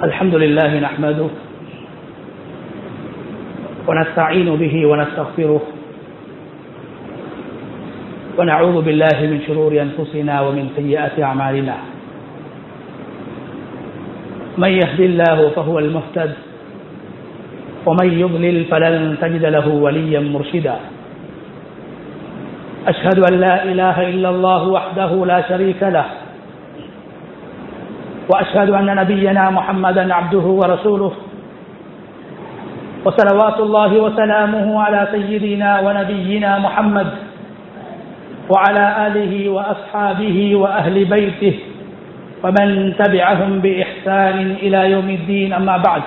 الحمد لله نحمده ونستعين به ونستغفره ونعوذ بالله من شرور أنفسنا ومن سيئات أعمالنا من يهد الله فهو المهتد ومن يضلل فلن تجد له وليا مرشدا أشهد أن لا إله إلا الله وحده لا شريك له وأشهد أن نبينا محمدا عبده ورسوله وصلوات الله وسلامه على سيدنا ونبينا محمد وعلى آله وأصحابه وأهل بيته ومن تبعهم بإحسان إلى يوم الدين أما بعد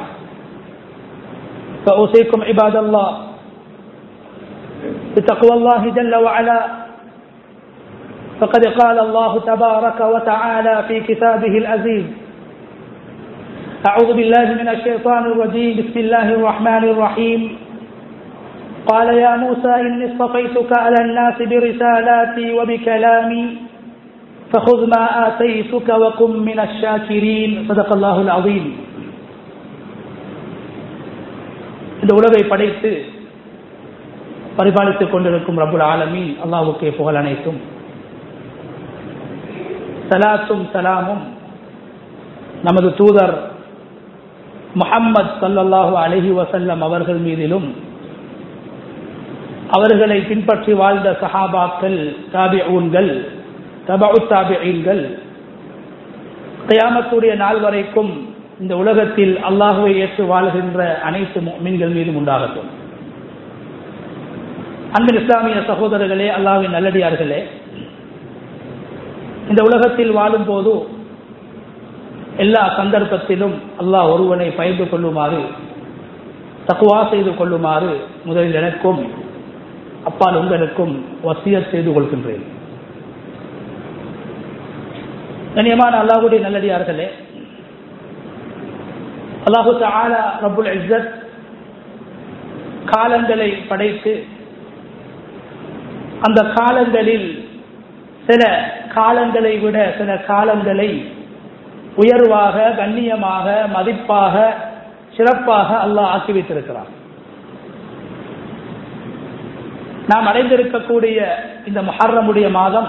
فأوصيكم عباد الله بتقوى الله جل وعلا فقد قال الله تبارك وتعالى في كتابه العزيز أعوذ بالله من الشيطان الرجيم بسم الله الرحمن الرحيم قال يا موسى إني اصطفيتك على الناس برسالاتي وبكلامي فخذ ما آتيتك وقم من الشاكرين صدق الله العظيم இந்த உலகை படைத்து பரிபாலித்துக் கொண்டிருக்கும் ரபுல் ஆலமீன் அல்லாவுக்கே புகழ் அனைத்தும் சலாத்தும் சலாமும் நமது தூதர் முஹம்மது சல்லல்லாஹு அலஹி வசல்லம் அவர்கள் மீதிலும் அவர்களை பின்பற்றி வாழ்ந்த சஹாபாக்கள் தாபிஊன்கள் தபு தாபிகள் கயாமத்துடைய நாள் வரைக்கும் இந்த உலகத்தில் அல்லாஹுவை ஏற்று வாழ்கின்ற அனைத்து மீன்கள் மீதும் உண்டாகட்டும் அன்பின் இஸ்லாமிய சகோதரர்களே அல்லாவின் நல்லடியார்களே இந்த உலகத்தில் வாழும் போது எல்லா சந்தர்ப்பத்திலும் அல்லாஹ் ஒருவனை பயந்து கொள்ளுமாறு தக்குவா செய்து கொள்ளுமாறு முதலில் எனக்கும் அப்பால் உங்களுக்கும் வசியத் செய்து கொள்கின்றேன் கண்ணியமான அல்லாஹுடைய நல்லடியார்களே அல்லாஹு ஆலா ரபுல் இஸ்ஸத் காலங்களை படைத்து அந்த காலங்களில் சில காலங்களை விட சில காலங்களை உயர்வாக கண்ணியமாக மதிப்பாக சிறப்பாக அல்லாஹ் ஆக்கி வைத்திருக்கிறார் நாம் அடைந்திருக்கக்கூடிய இந்த மஹர்ரமுடைய மாதம்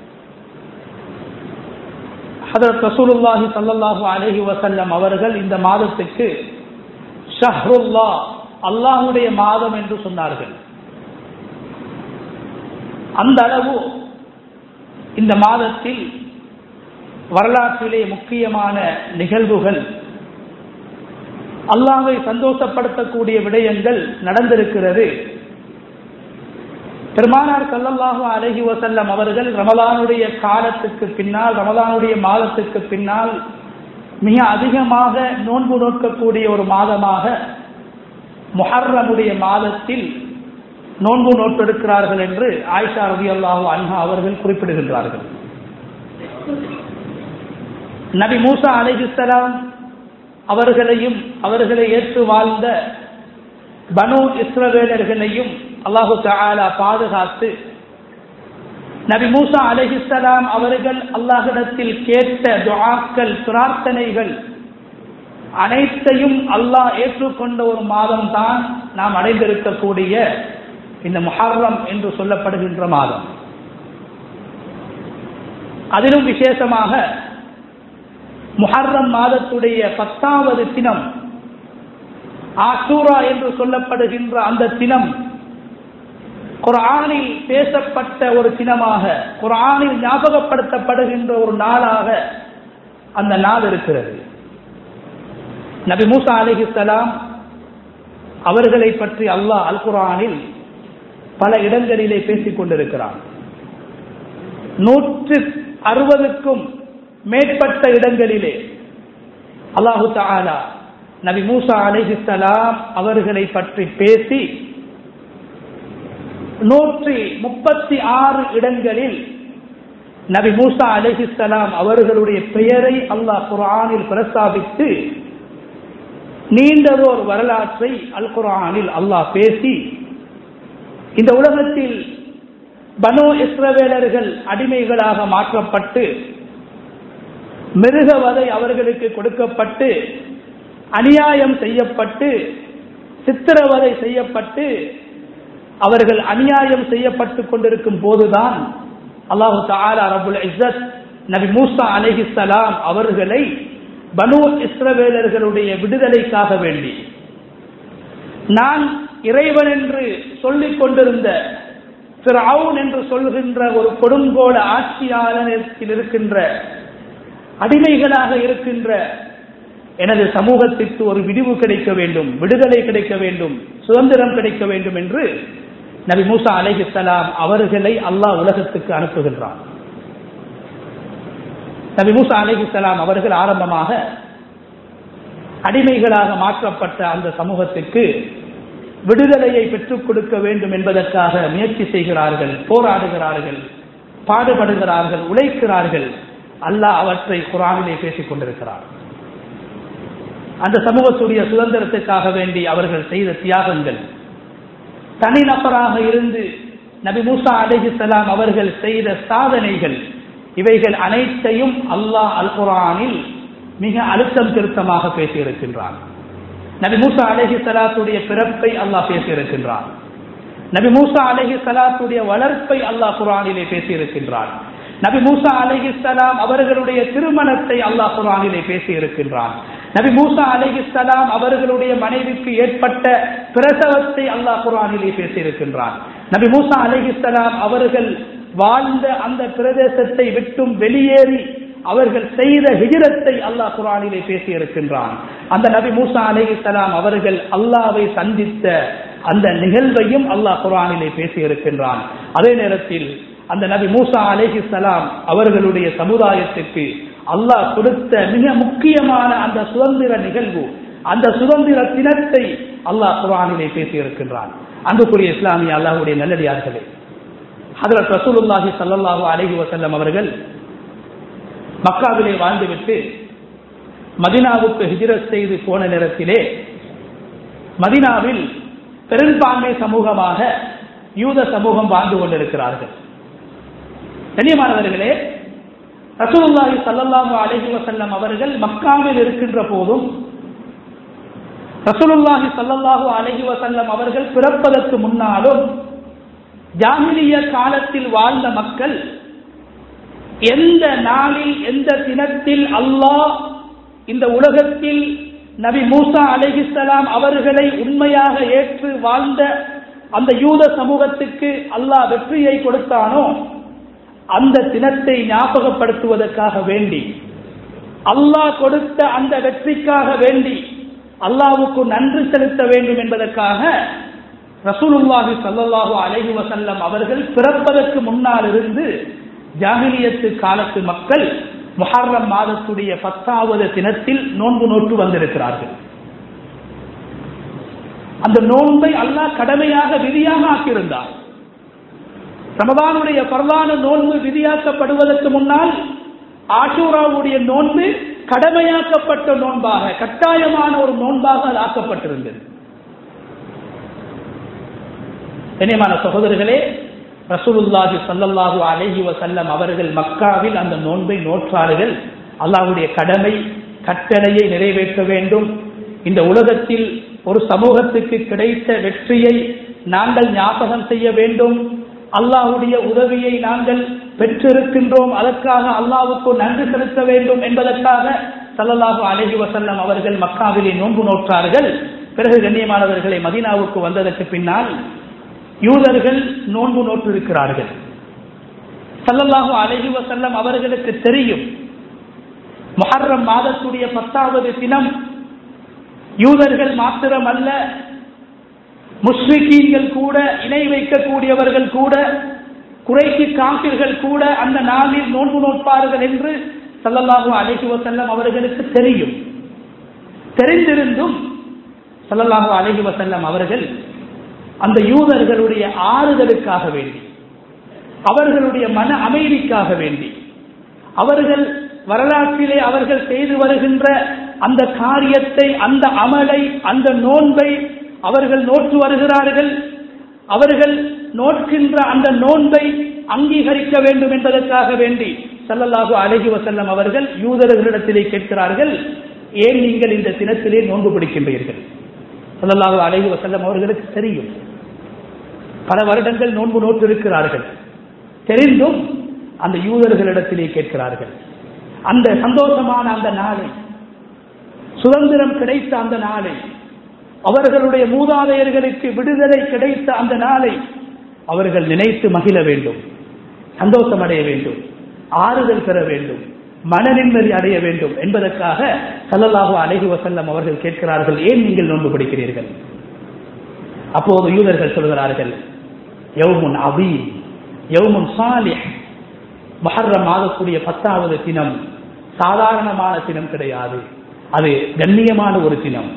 ஹதரத் ரசூலுல்லாஹி சல்லாஹு அலஹி வசல்லம் அவர்கள் இந்த மாதத்துக்கு ஷஹ்ருல்லா அல்லாஹுடைய மாதம் என்று சொன்னார்கள் அந்த அளவு இந்த மாதத்தில் வரலாற்றிலே முக்கியமான நிகழ்வுகள் அல்லாவை சந்தோஷப்படுத்தக்கூடிய விடயங்கள் நடந்திருக்கிறது பெருமானார் சல்லல்லாஹு அலஹி வசல்லம் அவர்கள் ரமலானுடைய காலத்துக்கு பின்னால் ரமலானுடைய மாதத்துக்கு பின்னால் மிக அதிகமாக நோன்பு நோக்கக்கூடிய ஒரு மாதமாக முஹர்ரமுடைய மாதத்தில் நோன்பு நோட்டெடுக்கிறார்கள் என்று ஆயிஷா ரவி அல்லாஹு அன்ஹா அவர்கள் குறிப்பிடுகின்றார்கள் நபி மூசா அலிஹிஸ்லாம் அவர்களையும் அவர்களை ஏற்று வாழ்ந்த பனு இஸ்ரவேலர்களையும் அல்லாஹு தாலா பாதுகாத்து நபி மூசா அலஹிஸ்லாம் அவர்கள் அல்லாஹிடத்தில் கேட்ட துவாக்கள் பிரார்த்தனைகள் அனைத்தையும் அல்லாஹ் ஏற்றுக்கொண்ட ஒரு மாதம் தான் நாம் அடைந்திருக்கக்கூடிய இந்த முஹர்ரம் என்று சொல்லப்படுகின்ற மாதம் அதிலும் விசேஷமாக முஹர்ரம் மாதத்துடைய பத்தாவது தினம் ஆசூரா என்று சொல்லப்படுகின்ற அந்த தினம் குரானில் பேசப்பட்ட ஒரு தினமாக குரானில் ஞாபகப்படுத்தப்படுகின்ற ஒரு நாளாக அந்த நாள் இருக்கிறது நபி மூசா அலிஹிசலாம் அவர்களை பற்றி அல்லாஹ் அல் குரானில் பல இடங்களிலே பேசிக் கொண்டிருக்கிறான் நூற்று அறுபதுக்கும் மேற்பட்ட இடங்களிலே அல்லாஹு தாலா நபி மூசா அலிஹிசலாம் அவர்களை பற்றி பேசி நூற்றி முப்பத்தி ஆறு இடங்களில் நபி மூசா அலிஹிசலாம் அவர்களுடைய பெயரை அல்லாஹ் குரானில் பிரஸ்தாபித்து நீண்டதோர் வரலாற்றை அல் குரானில் அல்லாஹ் பேசி இந்த உலகத்தில் பனோ இஸ்ரவேலர்கள் அடிமைகளாக மாற்றப்பட்டு மிருகவதை அவர்களுக்கு கொடுக்கப்பட்டு அநியாயம் செய்யப்பட்டு சித்திரவதை செய்யப்பட்டு அவர்கள் அநியாயம் செய்யப்பட்டு கொண்டிருக்கும் போதுதான் அல்லாஹு தாலா ரபுல் இஸ்ஸத் நபி மூசா அலைஹிஸ்ஸலாம் அவர்களை பனு இஸ்ரவேலர்களுடைய விடுதலைக்காக வேண்டி நான் இறைவன் என்று சொல்லிக் கொண்டிருந்த ஃபிரௌன் என்று சொல்கின்ற ஒரு கொடுங்கோல ஆட்சியாளரில் இருக்கின்ற அடிமைகளாக இருக்கின்ற எனது சமூகத்திற்கு ஒரு விடிவு கிடைக்க வேண்டும் விடுதலை கிடைக்க வேண்டும் சுதந்திரம் கிடைக்க வேண்டும் என்று நபி மூசா அலைஹிஸ்ஸலாம் அவர்களை அல்லாஹ் உலகத்துக்கு அனுப்புகின்றான் நபி மூசா அலைஹிஸ்ஸலாம் அவர்கள் ஆரம்பமாக அடிமைகளாக மாற்றப்பட்ட அந்த சமூகத்திற்கு விடுதலையை பெற்றுக் கொடுக்க வேண்டும் என்பதற்காக முயற்சி செய்கிறார்கள் போராடுகிறார்கள் பாடுபடுகிறார்கள் உழைக்கிறார்கள் அல்லாஹ் அவற்றை குரானிலே பேசிக் கொண்டிருக்கிறார் அந்த சமூகத்துடைய சுதந்திரத்துக்காக வேண்டி அவர்கள் செய்த தியாகங்கள் தனிநபராக இருந்து நபி மூசா அலிஹிசலாம் அவர்கள் செய்த சாதனைகள் இவைகள் அனைத்தையும் அல்லாஹ் அல் குரானில் மிக அழுத்தம் திருத்தமாக பேசியிருக்கின்றான் நபி மூசா அலஹி சலாத்துடைய பிறப்பை அல்லாஹ் பேசியிருக்கின்றான் நபி மூசா அலஹி சலாத்துடைய வளர்ப்பை அல்லாஹ் குரானிலே பேசியிருக்கின்றான் நபி மூசா அலஹி சலாம் அவர்களுடைய திருமணத்தை அல்லாஹ் குரானிலே பேசியிருக்கின்றான் நபி மூசா அலஹி சலாம் அவர்களுடைய மனைவிக்கு ஏற்பட்ட பிரசவத்தை அல்லாஹ் குரானிலே பேசியிருக்கின்றான் நபி மூசா அலஹி சலாம் அவர்கள் வாழ்ந்த அந்த பிரதேசத்தை விட்டும் வெளியேறி அவர்கள் செய்த ஹிஜரத்தை அல்லாஹ் குரானிலே பேசியிருக்கின்றான் அந்த நபி மூசா அலஹி சலாம் அவர்கள் அல்லாவை சந்தித்த அந்த நிகழ்வையும் அல்லாஹ் குரானிலே பேசியிருக்கின்றான் அதே நேரத்தில் அந்த நபி மூசா அலேஹி சலாம் அவர்களுடைய சமுதாயத்திற்கு அல்லாஹ் கொடுத்த மிக முக்கியமான அந்த சுதந்திர நிகழ்வு அந்த சுதந்திர தினத்தை அல்லாஹ் குரானிலே பேசியிருக்கின்றான் அன்புக்குரிய இஸ்லாமிய அல்லாஹுடைய நல்லடியார்களே ஹதரத் ரசூலுல்லாஹி சல்லல்லாஹு அலைஹி வசல்லம் அவர்கள் மக்காவிலே வாழ்ந்துவிட்டு மதினாவுக்கு ஹிஜரத் செய்து போன நேரத்திலே மதினாவில் பெரும்பான்மை சமூகமாக யூத சமூகம் வாழ்ந்து கொண்டிருக்கிறார்கள் கண்ணியமானவர்களே ரசூலுல்லாஹி சல்லல்லாஹு அலைஹி வசல்லம் அவர்கள் மக்காவில் இருக்கின்ற போதும் ரசூலுல்லாஹி சல்லல்லாஹு அலைஹி வசல்லம் அவர்கள் பிறப்பதற்கு முன்னாலும் ஜாமிலிய காலத்தில் வாழ்ந்த மக்கள் எந்த நாளில் எந்த தினத்தில் அல்லாஹ் இந்த உலகத்தில் நபி மூசா அலைஹிஸ்லாம் அவர்களை உண்மையாக ஏற்று வாழ்ந்த அந்த யூத சமூகத்துக்கு அல்லாஹ் வெற்றியை கொடுத்தானோ அந்த தினத்தை ஞாபகப்படுத்துவதற்காக வேண்டி அல்லாஹ் கொடுத்த அந்த வெற்றிக்காக வேண்டி அல்லாவுக்கு நன்றி செலுத்த வேண்டும் என்பதற்காக ரசூலுல்லாஹி சல்லாஹூ அலஹி வசல்லம் அவர்கள் பிறப்பதற்கு முன்னால் இருந்து ஜாகிலியத்து காலத்து மக்கள் முஹர்ரம் மாதத்துடைய பத்தாவது தினத்தில் நோன்பு நோட்டு வந்திருக்கிறார்கள் அந்த நோன்பை அல்லாஹ் கடமையாக விதியாக ஆக்கியிருந்தார் ரமதானுடைய பரவான நோன்பு விதியாக்கப்படுவதற்கு முன்னால் ஆஷூராவுடைய நோன்பு கடமையாக்கப்பட்ட நோன்பாக கட்டாயமான ஒரு நோன்பாக அது ஆக்கப்பட்டிருந்தது கண்ணியமான சகோதரர்களே ரசூலுல்லாஹி சல்லல்லாஹு அலைஹி வசல்லம் அவர்கள் மக்காவில் அந்த நோன்பை நோற்றார்கள் அல்லாஹுடைய கடமை கட்டளையை நிறைவேற்ற வேண்டும் இந்த உலகத்தில் ஒரு சமூகத்துக்கு கிடைத்த வெற்றியை நாங்கள் ஞாபகம் செய்ய வேண்டும் அல்லாஹுடைய உதவியை நாங்கள் பெற்றிருக்கின்றோம் அதற்காக அல்லாவுக்கு நன்றி செலுத்த வேண்டும் என்பதற்காக சல்லல்லாஹு அலஹி வசல்லம் அவர்கள் மக்காவிலே நோன்பு நோற்றார்கள் பிறகு கண்ணியமானவர்களை மதீனாவுக்கு வந்ததற்கு பின்னால் யூதர்கள் நோன்பு நோட்டு இருக்கிறார்கள் சல்லல்லாஹு அலஹி வசல்லம் அவர்களுக்கு தெரியும் மொஹர்ரம் மாதத்துடைய பத்தாவது தினம் யூதர்கள் மாத்திரம் அல்ல முஸ்லிக்கீன்கள் கூட இணை வைக்கக்கூடியவர்கள் கூட குறைக்கு காப்பீர்கள் கூட அந்த நாளில் நோன்பு நோட்பார்கள் என்று சல்லல்லாஹு அலஹி வசல்லம் அவர்களுக்கு தெரியும் தெரிந்திருந்தும் சல்லல்லாஹு அலஹி வசல்லம் அவர்கள் அந்த யூதர்களுடைய ஆறுதலுக்காக வேண்டி அவர்களுடைய மன அமைதிக்காக வேண்டி அவர்கள் வரலாற்றிலே அவர்கள் செய்து வருகின்ற அந்த காரியத்தை அந்த அமலை அந்த நோன்பை அவர்கள் நோற்று வருகிறார்கள் அவர்கள் நோட்கின்ற அந்த நோன்பை அங்கீகரிக்க வேண்டும் என்பதற்காக வேண்டி சல்லல்லாஹு அலஹி வசல்லம் அவர்கள் யூதர்களிடத்திலே கேட்கிறார்கள் ஏன் நீங்கள் இந்த தினத்திலே நோன்பு பிடிக்கின்றீர்கள் சல்லல்லாஹு அலைஹி வஸல்லம் அவர்களுக்கு தெரியும் பல வருடங்கள் நோன்பு நோட்டு இருக்கிறார்கள் தெரிந்தும் அந்த யூதர்களிடத்திலே கேட்கிறார்கள் அந்த சந்தோஷமான அந்த நாளை சுதந்திரம் கிடைத்த அந்த நாளை அவர்களுடைய மூதாதையர்களுக்கு விடுதலை கிடைத்த அந்த நாளை அவர்கள் நினைத்து மகிழ வேண்டும் சந்தோஷம் அடைய வேண்டும் ஆறுதல் பெற வேண்டும் மனநிம்மதி அடைய வேண்டும் என்பதற்காக சல்லல்லாஹு அலைஹி வசல்லம் அவர்கள் கேட்கிறார்கள் ஏன் நீங்கள் நோன்பு பிடிக்கிறீர்கள் அப்போது யூதர்கள் சொல்கிறார்கள் யவுமுன் அபி யவுமுன் சாலிஹ் மஹர்ரம் ஆகக்கூடிய பத்தாவது தினம் சாதாரணமான தினம் கிடையாது அது கண்ணியமான ஒரு தினம்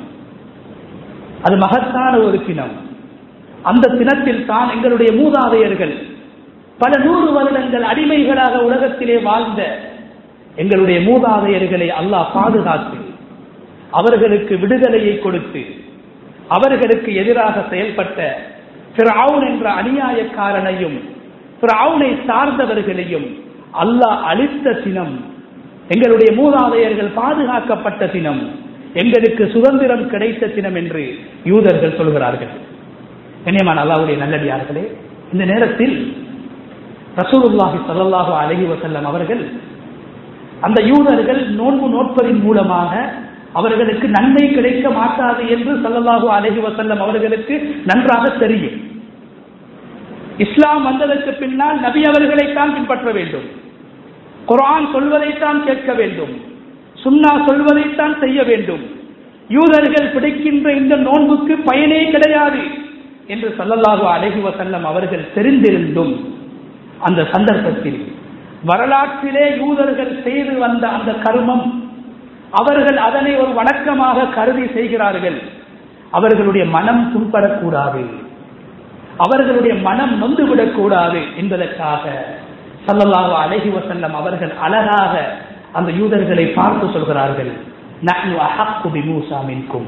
அது மகத்தான ஒரு தினம் அந்த தினத்தில் தான் எங்களுடைய மூதாதையர்கள் பல நூறு வருடங்கள் அடிமைகளாக உலகத்திலே வாழ்ந்த எங்களுடைய மூதாதையர்களை அல்லாஹ் பாதுகாத்து அவர்களுக்கு விடுதலையை கொடுத்து அவர்களுக்கு எதிராக செயல்பட்ட பிராவுன் என்ற அநியாயக்காரனையும் பிராவுனை சார்ந்தவர்களையும் அல்லாஹ் அளித்த தினம் எங்களுடைய மூதாதையர்கள் பாதுகாக்கப்பட்ட தினம் எங்களுக்கு சுதந்திரம் கிடைத்த தினம் என்று யூதர்கள் சொல்கிறார்கள் கண்ணியமான அல்லாவுடைய நல்லடியார்களே இந்த நேரத்தில் ரசூலுல்லாஹி ஸல்லல்லாஹு அலைஹி வஸல்லம் அவர்கள் அந்த யூதர்கள் நோன்பு நோட்பதின் மூலமாக அவர்களுக்கு நன்மை கிடைக்க மாட்டாது என்று ஸல்லல்லாஹு அலைஹி வஸல்லம் அவர்களுக்கு நன்றாக தெரியும் இஸ்லாம் வந்ததற்கு பின்னால் நபி அவர்களைத்தான் பின்பற்ற வேண்டும் குர்ஆன் சொல்வதைத்தான் கேட்க வேண்டும் சுன்னா சொல்வதைத்தான் செய்ய வேண்டும் யூதர்கள் பிடிக்கின்ற இந்த நோன்புக்கு பயனே கிடையாது என்று சல்லல்லாஹு அலைஹி வசல்லம் அவர்கள் தெரிந்திருந்தும் அந்த சந்தர்ப்பத்தில் வரலாற்றிலே யூதர்கள் செய்து வந்த அந்த கருமம் அவர்கள் அதனை ஒரு வணக்கமாக கருதி செய்கிறார்கள் அவர்களுடைய மனம் புண்படக்கூடாது அவர்களுடைய மனம் நொந்துவிடக் கூடாது என்பதற்காக சல்லல்லாஹு அலைஹி வசல்லம் அவர்கள் அழகாக அந்த யூதர்களை பார்த்து சொல்கிறார்கள் நஹ்னு அஹக்கு பிமூசா மின்கும்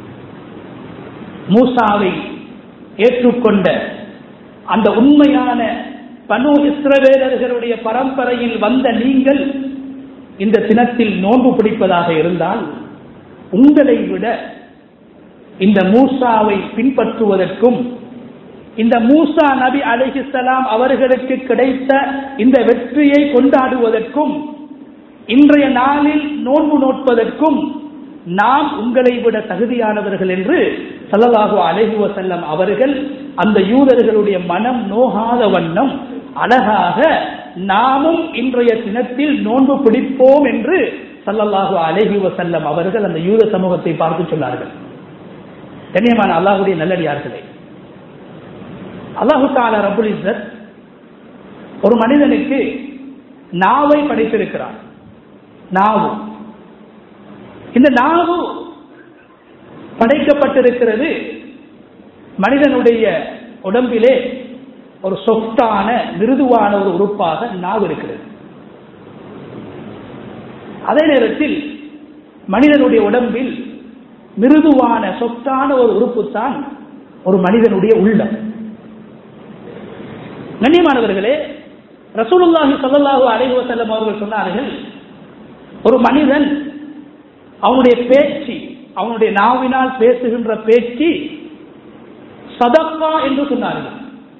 மூசாவை ஏற்றுக்கொண்ட அந்த உண்மையான பனு இஸ்ரவேலர்களுடைய பரம்பரையில் வந்த நீங்கள் இந்த தினத்தில் நோன்பு பிடிப்பதாக இருந்தால் உங்களை விட இந்த மூசாவை பின்பற்றுவதற்கும் இந்த மூசா நபி அலிஹிசலாம் அவர்களுக்கு கிடைத்த இந்த வெற்றியை கொண்டாடுவதற்கும் இன்றைய நாளில் நோன்பு நோட்பதற்கும் நாம் உங்களை விட தகுதியானவர்கள் என்று சல்லல்லாஹு அலைஹி வசல்லம் அவர்கள் அந்த யூதர்களுடைய மனம் நோகாத வண்ணம் அழகாக நாமும் இன்றைய தினத்தில் நோன்பு பிடிப்போம் என்று சல்லல்லாஹு அலைஹி வசல்லம் அவர்கள் அந்த யூத சமூகத்தை பார்த்து சொன்னார்கள் கண்ணியமான அல்லாஹுடைய நல்லடியார்களே அல்லாஹு தாலா ரபுல் இஸ்ஸத் ஒரு மனிதனுக்கு நாவை படைத்திருக்கிறார் நாவு இந்த நாவு படைக்கப்பட்டிருக்கிறது மனிதனுடைய உடம்பிலே ஒரு சொத்தான மிருதுவான ஒரு உறுப்பாக நாவு இருக்கிறது அதே நேரத்தில் மனிதனுடைய உடம்பில் மிருதுவான சொத்தான ஒரு உறுப்பு தான் ஒரு மனிதனுடைய உள்ளம் கண்ணியமானவர்களே ரசூலுல்லாஹி ஸல்லல்லாஹு அலைஹி வஸல்லம் அவர்கள் சொன்னார்கள் ஒரு மனிதன் அவனுடைய பேச்சு அவனுடைய நாவினால் பேசுகின்ற பேச்சு சதக்கா என்று சொன்னார்கள்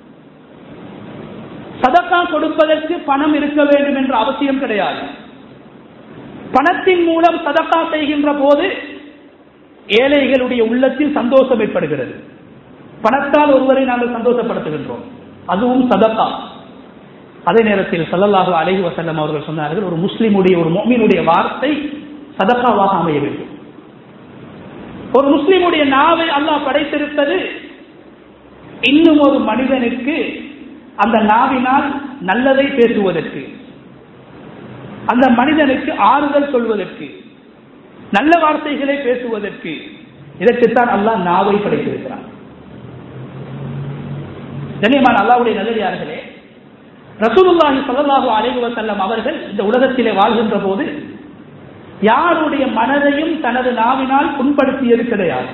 சதக்கா கொடுப்பதற்கு பணம் இருக்க வேண்டும் என்ற அவசியம் கிடையாது பணத்தின் மூலம் சதக்கா செய்கின்ற போது ஏழைகளுடைய உள்ளத்தில் சந்தோஷம் ஏற்படுகிறது பணத்தால் ஒருவரை நாங்கள் சந்தோஷப்படுத்துகின்றோம் அதுவும் சதக்கா அதே நேரத்தில் சல்லல்லாஹு அலைஹி வசல்லம் அவர்கள் சொன்னார்கள் ஒரு முஸ்லிமுடைய ஒரு மொமீனுடைய வார்த்தை சதக்காவாக அமைய வேண்டும் ஒரு முஸ்லிமுடைய நாவை அல்லாஹ் படைத்திருப்பது இன்னும் ஒரு மனிதனுக்கு அந்த நாவினால் நல்லதை பேசுவதற்கு அந்த மனிதனுக்கு ஆறுதல் சொல்வதற்கு நல்ல வார்த்தைகளை பேசுவதற்கு இதற்குத்தான் அல்லாஹ் நாவை படைத்திருக்கிறான் கண்ணியமான அல்லாவுடைய நல்லடியார்களே ரசூலுல்லாஹி ஸல்லல்லாஹு அலைஹி வஸல்லம் அவர்கள் இந்த உலகத்திலே வாழ்கின்ற போது யாருடைய மனதையும் தனது நாவினால் புண்படுத்தியது கிடையாது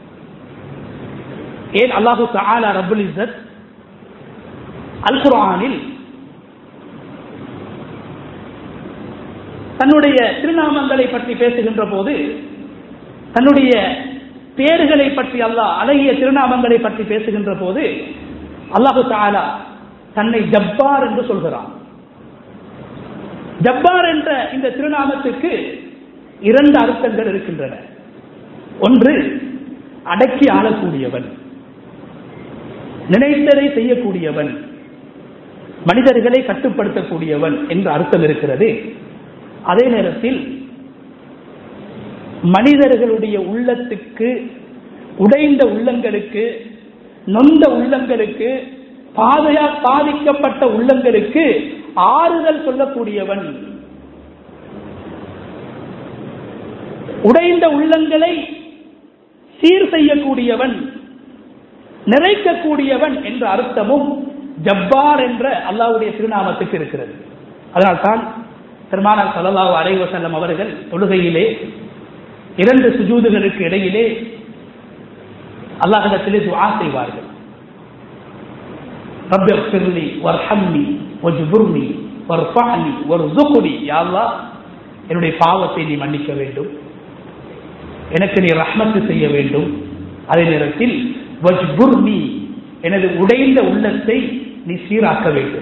ஏன் அல்லாஹு தஆலா ரப்புல் இஸ்ஸத் அல் குர்ஆனில் தன்னுடைய திருநாமங்களை பற்றி பேசுகின்ற போது தன்னுடைய பேர்களை பற்றி அல்லாஹ் அழகிய திருநாமங்களை பற்றி பேசுகின்ற போது அல்லாஹு தாலா தன்னை ஜப்பார் என்று சொல்கிறான் ஜப்பார் என்ற இந்த திருநாமத்துக்கு இரண்டு அர்த்தங்கள் இருக்கின்றன ஒன்று அடக்கி ஆளக்கூடியவன் நினைத்ததை செய்யக்கூடியவன் மனிதர்களை கட்டுப்படுத்தக்கூடியவன் என்ற அர்த்தம் இருக்கிறது அதே நேரத்தில் மனிதர்களுடைய உள்ளத்துக்கு உடைந்த உள்ளங்களுக்கு நொந்த உள்ளங்களுக்கு பாதையா பாதிக்கப்பட்ட உள்ளங்களுக்கு ஆறுதல் சொல்லக்கூடியவன் உடைந்த உள்ளங்களை சீர் செய்யக்கூடியவன் நிறைக்கக்கூடியவன் என்ற அர்த்தமும் ஜப்பார் என்ற அல்லாவுடைய திருநாமத்துக்கு இருக்கிறது அதனால்தான் பெருமானார் சல்லல்லாஹு அலைஹி வஸல்லம் அவர்கள் தொழுகையிலே இரண்டு சுஜூதுகளுக்கு இடையிலே அல்லாஹிடத்திலே துஆ செய்வார்கள் ரப்பி இக்ஃபிர்லி வர்ஹம்னி வஜ்புர்னி வர்ஃபஅனி வர்ஸுக்னி யா அல்லாஹ் என்னுடைய பாவத்தை நீ மன்னிக்க வேண்டும் எனக்கு நீ ரஹ்மத்து செய்ய வேண்டும் அதே நேரத்தில் வஜ்புர்னி எனது உடைந்த உள்ளத்தை நீ சீராக்க வேண்டும்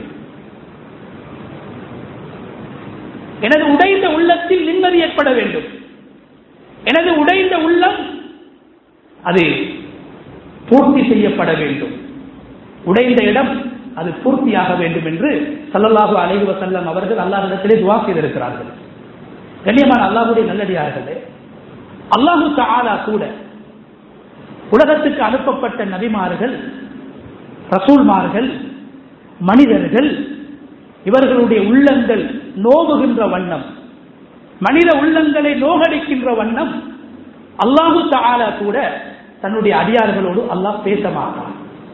எனது உடைந்த உள்ளத்தில் நிம்மதி ஏற்பட வேண்டும் எனது உடைந்த உள்ளம் அது பூர்த்தி செய்யப்பட வேண்டும் உடைந்த இடம் அது பூர்த்தியாக வேண்டும் என்று சல்லல்லாஹு அலைஹி வஸல்லம் அவர்கள் அல்லாஹ்விடத்திலே துவா செய்திருக்கிறார்கள் கண்ணியமான அல்லாஹுடைய நல்லடியார்களே அல்லாஹு தஆலா கூட உலகத்துக்கு அனுப்பப்பட்ட நபிமார்கள் ரசூல்மார்கள் மனிதர்கள் இவர்களுடைய உள்ளங்கள் நோவுகின்ற வண்ணம் மனித உள்ளங்களை நோகடிக்கின்ற வண்ணம் அல்லாஹு தஆலா கூட தன்னுடைய அடியார்களோடு அல்லாஹ் பேச மாட்டான்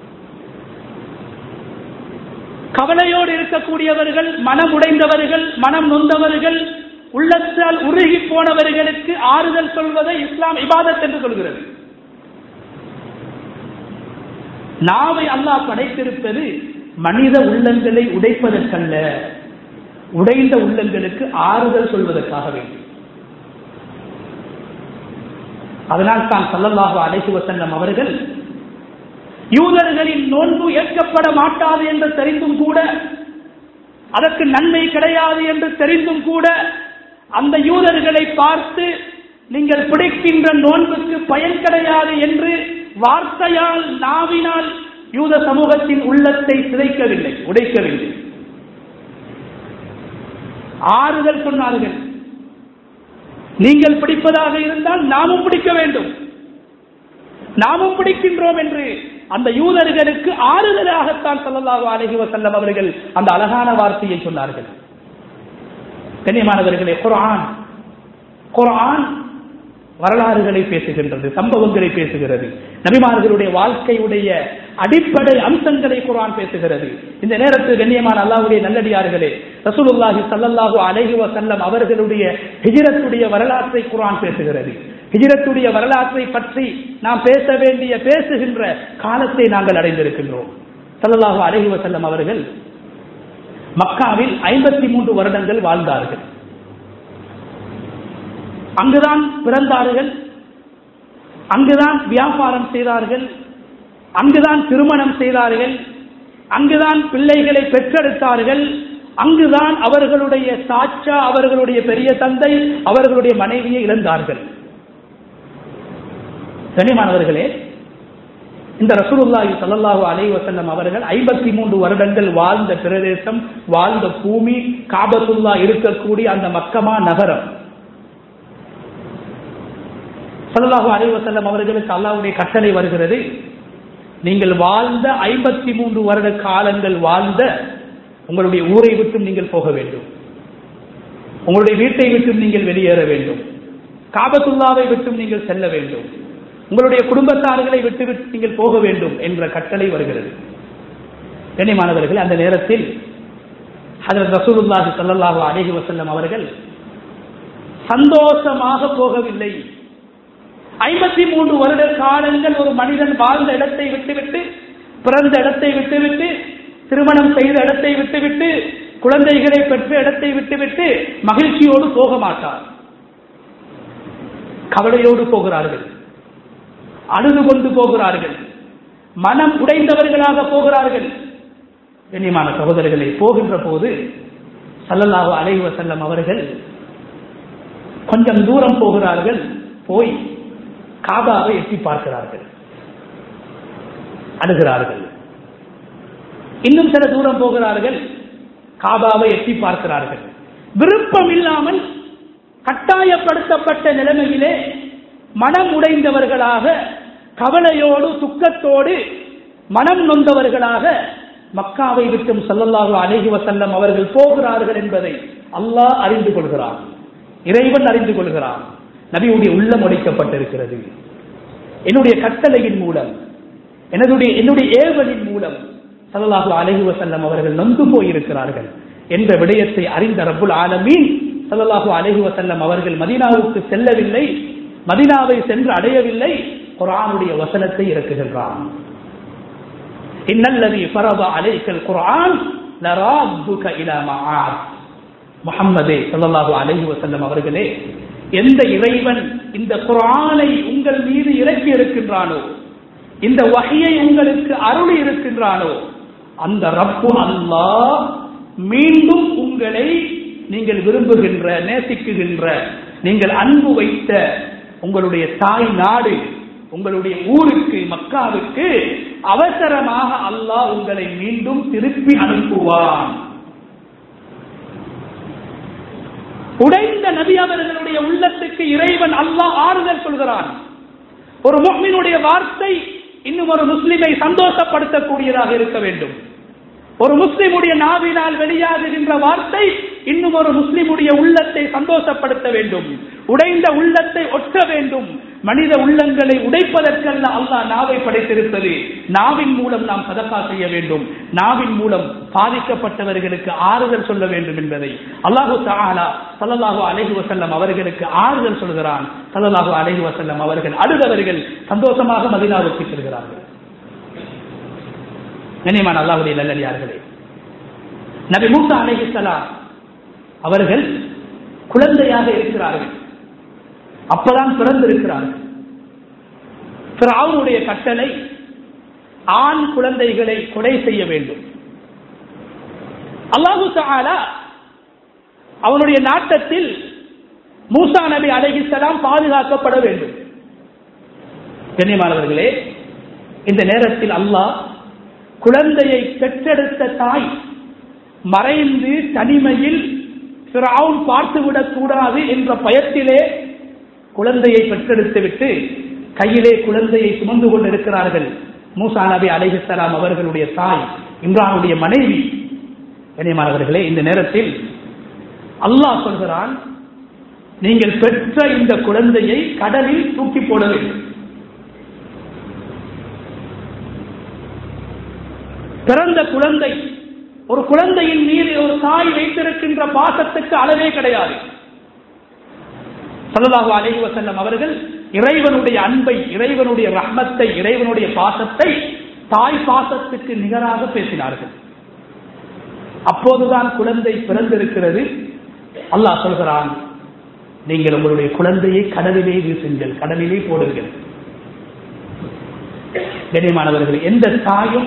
கவலையோடு இருக்கக்கூடியவர்கள் மனம் உடைந்தவர்கள் மனம் நொந்தவர்கள் உள்ளத்தால் உருகி போனவர்களுக்கு ஆறுதல் சொல்வதை இஸ்லாம் இபாதத் என்று சொல்கிறது நாவை அல்லாஹ் படைத்திருப்பது மனித உள்ளங்களை உடைப்பதற்கல்ல உடைந்த உள்ளங்களுக்கு ஆறுதல் சொல்வதற்காக வேண்டும் அதனால் தான் சல்லல்லாஹு அலைஹி வஸல்லம் அவர்கள் யூதர்களின் நோன்பு ஏற்கப்பட மாட்டாது என்று தெரிந்தும் கூட அதற்கு நன்மை கிடையாது என்று தெரிந்தும் கூட அந்த யூதர்களை பார்த்து நீங்கள் பிடிக்கின்ற நோன்புக்கு பயன் கிடையாது என்று வார்த்தையால் நாவினால் யூத சமூகத்தின் உள்ளத்தை சிதைக்கவில்லை உடைக்கவில்லை ஆறுதல் சொன்னார்கள் நீங்கள் பிடிப்பதாக இருந்தால் நாமும் பிடிக்க வேண்டும் நாமும் பிடிக்கின்றோம் என்று அந்த யூதர்களுக்கு ஆறுதலாகத்தான் சல்லல்லாஹு அலைஹி வஸல்லம் அவர்கள் அந்த அழகான வார்த்தையை சொன்னார்கள் கண்ணியமானவர்களே குர்ஆன் குர்ஆன் வரலாறுகளை பேசுகின்றது சம்பவங்களை பேசுகிறது நபிமார்களுடைய வாழ்க்கையுடைய அடிப்படை அம்சங்களை குர்ஆன் பேசுகிறது இந்த நேரத்தில் கண்ணியமான அல்லாஹ்வுடைய நல்லடியார்களே ரசூலுல்லாஹி ஸல்லல்லாஹு அலைஹி வஸல்லம் அவர்களுடைய ஹிஜ்ரத்துடைய வரலாற்றை குர்ஆன் பேசுகிறது ஹிஜ்ரத்துடைய வரலாற்றை பற்றி நாம் பேச வேண்டிய பேசுகின்ற காலத்தை நாங்கள் அடைந்திருக்கின்றோம் ஸல்லல்லாஹு அலைஹி வஸல்லம் அவர்கள் மக்காவில் ஐம்பத்தி மூன்று வருடங்கள் வாழ்ந்தார்கள் அங்குதான் பிறந்தார்கள் அங்குதான் வியாபாரம் செய்தார்கள் அங்குதான் திருமணம் செய்தார்கள் அங்குதான் பிள்ளைகளை பெற்றெடுத்தார்கள் அங்குதான் அவர்களுடைய சாச்சா அவர்களுடைய பெரிய தந்தை அவர்களுடைய மனைவியை இழந்தார்கள் கனிமானவர்களே இந்த ரசூலுல்லாஹி ஸல்லல்லாஹு அலைஹி வஸல்லம் அவர்கள் ஐம்பத்தி மூன்று வருடங்கள் வாழ்ந்த பிரதேசம் வாழ்ந்த பூமி காபத்துல்லா இருக்கக்கூடிய அந்த மக்கமா நகரம் சல்லாஹு அலைவசல்லம் அவர்களுக்கு அல்லாவுடைய கட்டளை வருகிறது நீங்கள் வாழ்ந்த ஐம்பத்தி மூன்று வருட காலங்கள் வாழ்ந்த உங்களுடைய ஊரை விட்டும் நீங்கள் போக வேண்டும் உங்களுடைய வீட்டை விட்டும் நீங்கள் வெளியேற வேண்டும் காபத்துல்லாவை விட்டும் நீங்கள் செல்ல வேண்டும் உங்களுடைய குடும்பத்தார்களை விட்டு விட்டு நீங்கள் போக வேண்டும் என்ற கட்டளை வருகிறது கண்ணியமானவர்கள் அந்த நேரத்தில் ஹதரத் ரசூலுல்லாஹி ஸல்லல்லாஹு அலைஹி வஸல்லம் அவர்கள் சந்தோஷமாக போகவில்லை ஐம்பத்தி மூன்று வருட காலங்கள் ஒரு மனிதன் வாழ்ந்த இடத்தை விட்டுவிட்டு பிறந்த இடத்தை விட்டுவிட்டு திருமணம் செய்த இடத்தை விட்டுவிட்டு குழந்தைகளை பெற்ற இடத்தை விட்டுவிட்டு மகிழ்ச்சியோடு போக மாட்டார் கவலையோடு போகிறார்கள் அழுது கொண்டு போகிறார்கள் மனம் உடைந்தவர்களாக போகிறார்கள் கண்ணியமான சகோதரர்களை போகின்ற போது சல்லல்லாஹு அலைஹி வஸல்லம் அவர்கள் கொஞ்சம் தூரம் போகிறார்கள் போய் காபாவை எட்டி பார்க்கிறார்கள் அழுகிறார்கள் இன்னும் சில தூரம் போகிறார்கள் காபாவை எட்டி பார்க்கிறார்கள் விருப்பம் இல்லாமல் கட்டாயப்படுத்தப்பட்ட நிலைமையிலே மனம் உடைந்தவர்களாக கவலையோடு துக்கத்தோடு மனம் நொந்தவர்களாக மக்காவை விட்டும் சல்லல்லாஹு அலைஹி வசல்லம் அவர்கள் போகிறார்கள் என்பதை அல்லாஹ் அறிந்து கொள்கிறான் இறைவன் அறிந்து கொள்கிறான் நபியுடைய உள்ளம் உடைக்கப்பட்டிருக்கிறது என்னுடைய கட்டளையின் மூலம் என்னுடைய என்னுடைய ஏவலின் மூலம் சல்லல்லாஹு அலைஹி வசல்லம் அவர்கள் நொந்து போயிருக்கிறார்கள் என்ற விடயத்தை அறிந்த ரப்புல் ஆலமீன் சல்லல்லாஹு அலைஹி வசல்லம் அவர்கள் மதீனாவுக்கு செல்லவில்லை மதீனாவை சென்று அடையவில்லை குரானுடைய வசனத்தை இறக்குகின்றான் இன்னல்லதி ஃபரத அலைக்கல் குர்ஆன் லராத்துக இலா மஆத் முஹம்மதே ஸல்லல்லாஹு அலைஹி வஸல்லம் அவர்களே எந்த இறைவன் இந்த குர்ஆனை உங்கள் மீது இறக்கி இருக்கின்றானோ இந்த வகையை உங்களுக்கு அருளி இருக்கின்றானோ அந்த ரப்பு அல்லாஹ் மீண்டும் உங்களை நீங்கள் விரும்புகின்ற நேசிக்குகின்ற நீங்கள் அன்பு வைத்த உங்களுடைய தாய் நாடு உங்களுடைய ஊருக்கு மக்காவுக்கு அவசரமாக அல்லாஹ் உங்களை மீண்டும் திருப்பி அனுப்புவான் உடைந்த நபி அவர்களுடைய உள்ளத்துக்கு இறைவன் அல்லாஹ் ஆறுதல் சொல்கிறான் ஒரு முஹ்மினுடைய வார்த்தை இன்னும் ஒரு முஸ்லிமை சந்தோஷப்படுத்தக்கூடியதாக இருக்க வேண்டும் ஒரு முஸ்லிமுடைய நாவினால் வெளியாகுகின்ற வார்த்தை இன்னும் ஒரு முஸ்லிமுடைய உள்ளத்தை சந்தோஷப்படுத்த வேண்டும் உடைந்த உள்ளத்தை ஒட்ட வேண்டும் மனித உள்ளங்களை உடைப்பதற்கல்ல அல்லாஹ் நாவை படைத்திருப்பது நாவின் மூலம் நாம் சதக்கா செய்ய வேண்டும் நாவின் மூலம் பாதிக்கப்பட்டவர்களுக்கு ஆறுதல் சொல்ல வேண்டும் என்பதை அல்லாஹு தாலா சல்லல்லாஹு அலைஹி வசல்லம் அவர்களுக்கு ஆறுதல் சொல்கிறான் சல்லல்லாஹு அலைஹி வசல்லம் அவர்கள் அழுதவர்கள் சந்தோஷமாக மதினாவுக்கு செல்கிறார்கள் கண்ணியமான அல்லாஹுடைய நல்லடியார்களே நபி மூசா அலைஹிஸ்ஸலாம் அவர்கள் குழந்தையாக இருக்கிறார்கள் அப்பதான் பிறந்திருக்கிறார்கள் பிறவுடைய கட்டளை ஆண் குழந்தைகளை கொலை செய்ய வேண்டும் அல்லாஹு தாலா அவனுடைய நாட்டத்தில் மூசா நபி அலைஹிஸ்ஸலாம் பாதுகாக்கப்பட வேண்டும் கண்ணியமானவர்களே இந்த நேரத்தில் அல்லாஹ் குழந்தையை பெற்றெடுத்த தாய் மறைந்து தனிமையில் பிறவுன் பார்த்துவிடக் கூடாது என்ற பயத்திலே குழந்தையை பெற்றெடுத்து விட்டு கையிலே குழந்தையை சுமந்து கொண்டிருக்கிறார்கள் மூசா நபி அலைஹிஸ்ஸலாம் அவர்களுடைய தாய் இம்ரானுடைய மனைவி கண்ணியமானவர்களே இந்த நேரத்தில் அல்லாஹ் சொல்கிறான் நீங்கள் பெற்ற இந்த குழந்தையை கடலில் தூக்கி போட வேண்டும் பிறந்த குழந்தை ஒரு குழந்தையின் மீது ஒரு தாய் வைத்திருக்கின்ற பாசத்துக்கு அளவே கிடையாது சல்லல்லாஹு அலைஹி வஸல்லம் அவர்கள் இறைவனுடைய அன்பை இறைவனுடைய ரஹ்மத்தை இறைவனுடைய பாசத்தை தாய் பாசத்துக்கு நிகராக பேசினார்கள் அப்போதுதான் குழந்தை பிறந்திருக்கிறது அல்லாஹ் சொல்கிறான் நீங்கள் உங்களுடைய குழந்தையை கடலிலே வீசுங்கள் கடலிலே போடுங்கள் கண்ணியமானவர்கள் எந்த தாயும்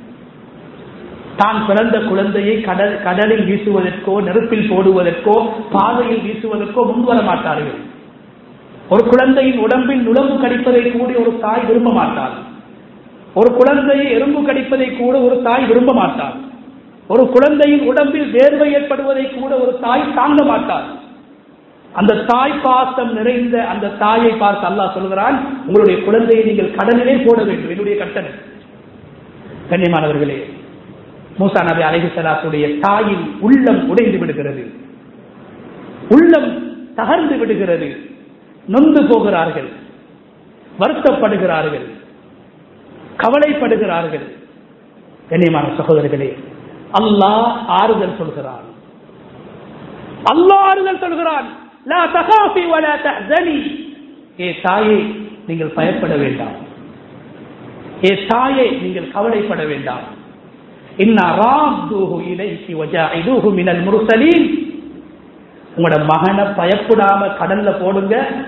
தான் பிறந்த குழந்தையை கடல் கடலில் வீசுவதற்கோ நெருப்பில் போடுவதற்கோ பாதையில் வீசுவதற்கோ முன்வர மாட்டார்கள் ஒரு குழந்தையின் உடம்பில் நுழம்பு கடிப்பதை கூட ஒரு தாய் விரும்ப மாட்டார் ஒரு குழந்தையை எறும்பு கடிப்பதை கூட ஒரு தாய் விரும்ப மாட்டார் ஒரு குழந்தையின் உடம்பில் வேர்வை ஏற்படுவதை கூட ஒரு தாய் தாங்க மாட்டார் அந்த தாய் பாசம் நிறைந்த அந்த தாயை பார்த்து அல்லாஹ் சொல்கிறான் உங்களுடைய குழந்தையை நீங்கள் கடலிலே போட வேண்டும் என்னுடைய கட்டளை கண்ணியமானவர்களே மூசா நபி அலைஹி சலாத்துடைய தாயின் உள்ளம் உடைந்து விடுகிறது உள்ளம் தகர்ந்து விடுகிறது நொந்து போகிறார்கள் வருத்தப்படுகிறார்கள் கவலைப்படுகிறார்கள் கண்ணியமான சகோதரர்களே அல்லாஹ் ஆறுதல் சொல்கிறான் அல்லாஹ் ஆறுதல் சொல்கிறான் லா தகாஃபி வலா தஹ்சனி ஏ தாயே நீங்கள் பயப்பட வேண்டாம் ஏ தாயே நீங்கள் கவலைப்பட வேண்டாம் இன்னா ராத்துஹு இலைஹி வஜாஇதுஹு மினல் முர்சலீன் உங்களோட மகனை பயப்படாம கடல்ல போடுங்க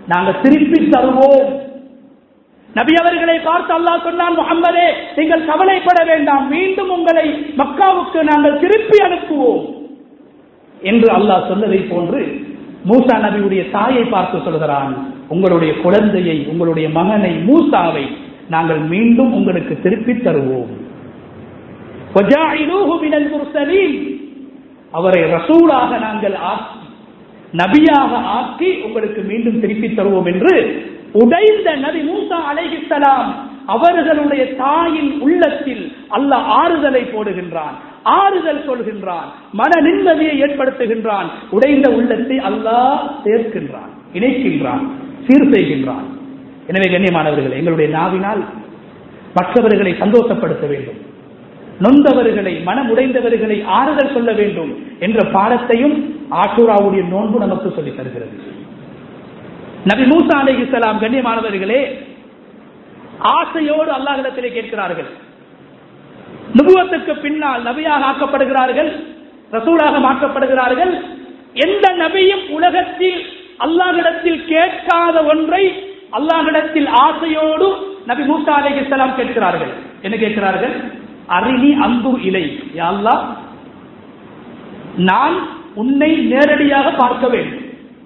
நாங்கள் திருப்பி தருவோம் நபி அவர்களை பார்த்து அல்லாஹ் சொன்னான் முகம்மதே நீங்கள் கவலைப்பட வேண்டாம் மீண்டும் உங்களை மக்காவுக்கு நாங்கள் திருப்பி அனுப்புவோம் என்று அல்லாஹ் சொன்னதை போன்று மூசா நபியுடைய தாயை பார்த்து சொல்கிறான் உங்களுடைய குழந்தையை உங்களுடைய மகனை மூசாவை நாங்கள் மீண்டும் உங்களுக்கு திருப்பி தருவோம் وَجَاعِلُوهُ مِنَ الْمُرْسَلِينَ அவரை ரசூலாக நாங்கள் ஆக்கி நபியாக ஆக்கி உங்களுக்கு மீண்டும் திருப்பி தருவோம் என்று உடைந்த நபி மூசா அலைஹிஸ்ஸலாம் அவர்களுடைய தாயின் உள்ளத்தில் அல்லாஹ் ஆறுதலை போடுகின்றான் ஆறுதல் சொல்கின்றான் மன நிம்மதியை ஏற்படுத்துகின்றான் உடைந்த உள்ளத்தை அல்லாஹ் சேர்க்கின்றான் இணைக்கின்றான் சீர் செய்கின்றான் எனவே கண்ணியமானவர்கள் எங்களுடைய நாவினால் மற்றவர்களை சந்தோஷப்படுத்த வேண்டும் நொந்தவர்களை மனம் உடைந்தவர்களை ஆறுதல் சொல்ல வேண்டும் என்ற பாடத்தையும் ஆஷூராவுடைய நோன்பு நமக்கு சொல்லித் தருகிறது நபி மூசா அலை இஸ்லாம் கண்ணியமானவர்களே ஆசையோடு அல்லாஹிடத்திலே கேட்கிறார்கள் நுபுவத்துக்கு பின்னால் நபியாக ஆக்கப்படுகிறார்கள் ரசூலாக மாற்றப்படுகிறார்கள் எந்த நபியும் உலகத்தில் அல்லாஹிடத்தில் கேட்காத ஒன்றை அல்லாஹிடத்தில் ஆசையோடு நபி மூசா அலை இஸ்லாம் கேட்கிறார்கள் என்ன கேட்கிறார்கள் அரிணி அன்பு இலை யாழ்லா நான் உன்னை நேரடியாக பார்க்க வேண்டும்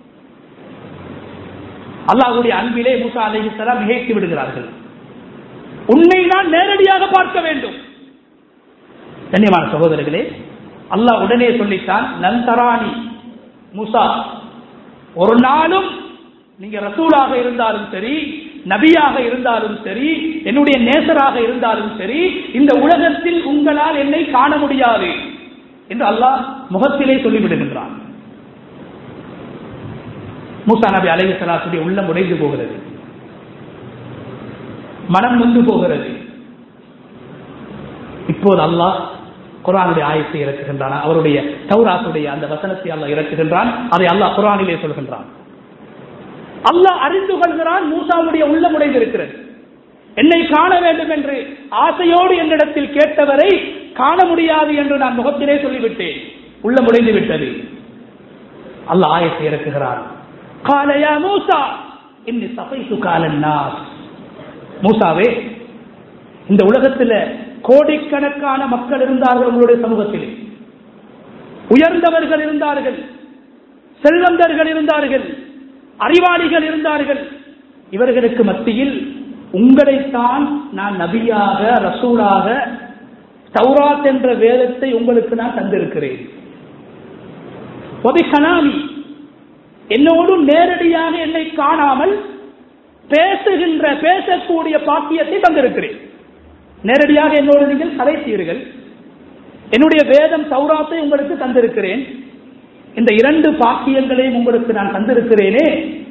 அல்லாஹுடைய அன்பிலே மூசா அலைஹிஸ்ஸலாம் மிகைத்து விடுகிறார்கள் உன்னை நான் நேரடியாக பார்க்க வேண்டும் கண்ணியமான சகோதரர்களே அல்லாஹ் உடனே சொல்லித்தான் நந்தராணி மூசா ஒரு நாளும் நீங்க ரசூலாக இருந்தாலும் சரி நபியாக இருந்தாலும் சரி என்னுடைய நேசராக இருந்தாலும் சரி இந்த உலகத்தில் உங்களால் என்னை காண முடியாது என்று அல்லாஹ் முகத்திலே சொல்லிவிடுகின்றான் மூசா நபி அலைஹி சலாத்துடைய உள்ளம் உடைந்து போகிறது மனம் நொந்து போகிறது இப்போது அல்லாஹ் குரானுடைய ஆயத்தை இறக்குகின்றான் அவருடைய தௌராத்துடைய அந்த வசனத்தை அல்லாஹ் இறக்குகின்றான் அதை அல்லாஹ் குரானிலே சொல்கின்றான் அல்லாஹ் அறிந்து கொள்கிறான் மூசாவுடைய உள்ளம் உடைந்திருக்கிறது என்னை காண வேண்டும் என்று ஆசையோடு என்னிடத்தில் கேட்டவரை காண முடியாது என்று நான் முகத்திலே சொல்லிவிட்டேன் உள்ளம் உடைந்து விட்டது அல்லாஹ் ஆயத்தை இறக்குகிறான் காலையா மூசா இன்னி சபைத்து காலன்னாஸ் மூசாவே இந்த உலகத்தில் கோடிக்கணக்கான மக்கள் இருந்தார்கள் உங்களுடைய சமூகத்தில் உயர்ந்தவர்கள் இருந்தார்கள் செல்வந்தர்கள் இருந்தார்கள் அறிவாளிகள் இருந்தார்கள் இவர்களுக்கு மத்தியில் உங்களைத்தான் நான் நபியாக ரசூலாக தௌராத் என்ற வேதத்தை உங்களுக்கு நான் தந்திருக்கிறேன் கனாமி என்னோடு நேரடியாக என்னை காணாமல் பேசுகின்ற பேசக்கூடிய பாக்கியத்தை தந்திருக்கிறேன் நேரடியாக என்னோடு நீங்கள் கலைத்தீர்கள் என்னுடைய வேதம் சௌராத்தை உங்களுக்கு தந்திருக்கிறேன் இந்த இரண்டு பாக்கியங்களையும் உங்களுக்கு நான் தந்திருக்கிறேனே